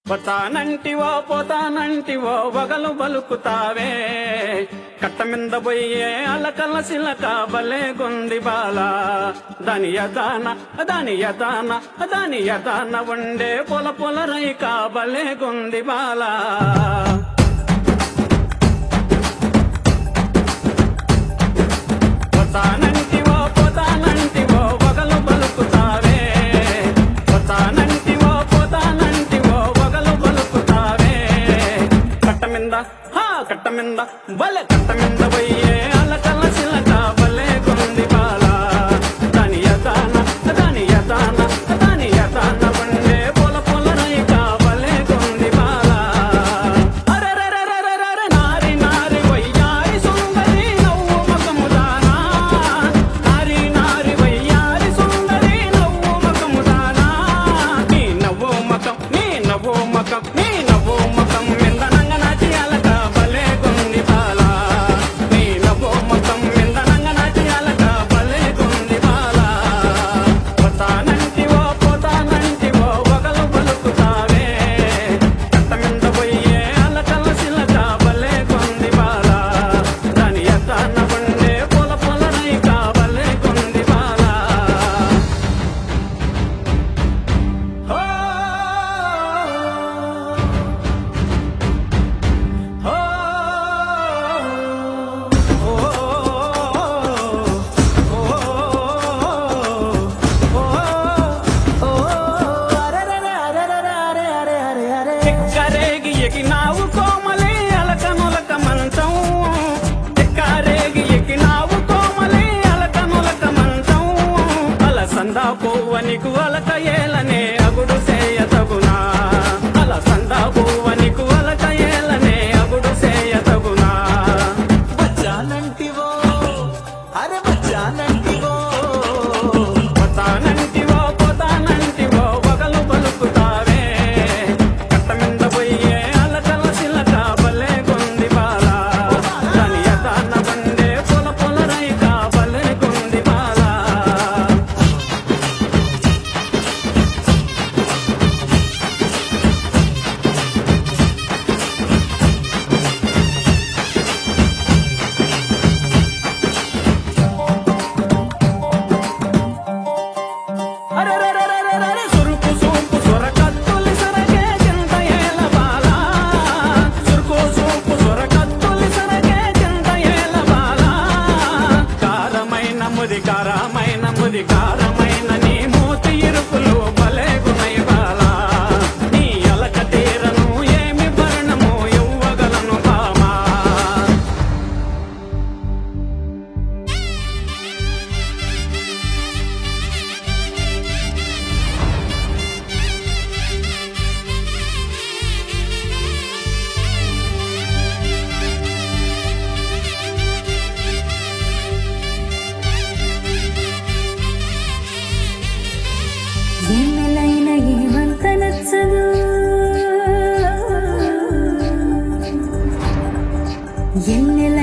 పోతానంటివో పోతానంటివో వగలు బలుకుతావే కట్ట మింద పోయే అలకల సిలక బలే గుంది బాల దాని యదాన దాని యదాన దాని యదాన ఉండే పొల పొల రైక బలే గుంది బాల పోతానంటివో పోతానంటివో వగలు బలుకుతావే పోతానంటివో పోతానంటివో వగలు బలుకుతావే కట్ట మింద హా కట్ట మింద బలే కట్ట మింద పోయే అలకల సిలక బలే కొంది బాల దాని యదాన దాని యదాన దాని యదాన వండే పొల పొల రైక బలే కొంది బాల అరెరెరెరెరెరె నారి నారి వయ్యారి సుందరి నవ్వు ముఖముదానా నారి నారి వయ్యారి సుందరి నవ్వు ముఖముదానా నీ నవ్వు ముఖం నీ నవ్వు ముఖం నీ నవ్వు ముఖం మిందనంగ నాచి అలక భలే గుంది బాల నీ నవ్వు ముఖం మిందనంగ నాచి అలక భలే గుంది బాల పోతానంటివో పోతానంటివో వగలు పలుకుతావే కట్ట మింద పోయే అలకల సిలక భలే గుంది బాల దాని ఎత్తాన ఉండే పొల పొల రైక భలే గుంది బాల ఓ ఓ ఎక్కరేగి ఎగినావు కోమలి అలక నులక మంచం ఎక్కరేగి ఎగినావు కోమలి అలక నులక మంచం అలసందా పువ్వనికు అలక ఏలనే అగుడు సేయ తగునా అలసందా పువ్వనికు అలక ఏలనే అగుడు సేయ తగునా బచ్చానంటివో అరే బచ్చానంటివో పోతానంటివో పోతానంటివో వగలు పలుకుతావే కట్ట మింద పోయే అలకల సిలక బలే కొంది బాల దాని యదాన బండే పొల పొల రైక బలే కొంది బాల అరెరెరెరెరెరె సురుకు సూపు సొరకత్తులి సరకే చింత ఏల బాల సురుకు సూపు సొరకత్తులి సరకే చింత ఏల బాల కారమైన ముది కారమైన ముది కారమైన నీ మూతి ఇరుకులు భలే గుణై బాల నీ అలక తీరను ఏమి భరణము ఇవ్వగలను బామా ఎన్నెలైన ఏమంత నచ్చదు ఎన్నెల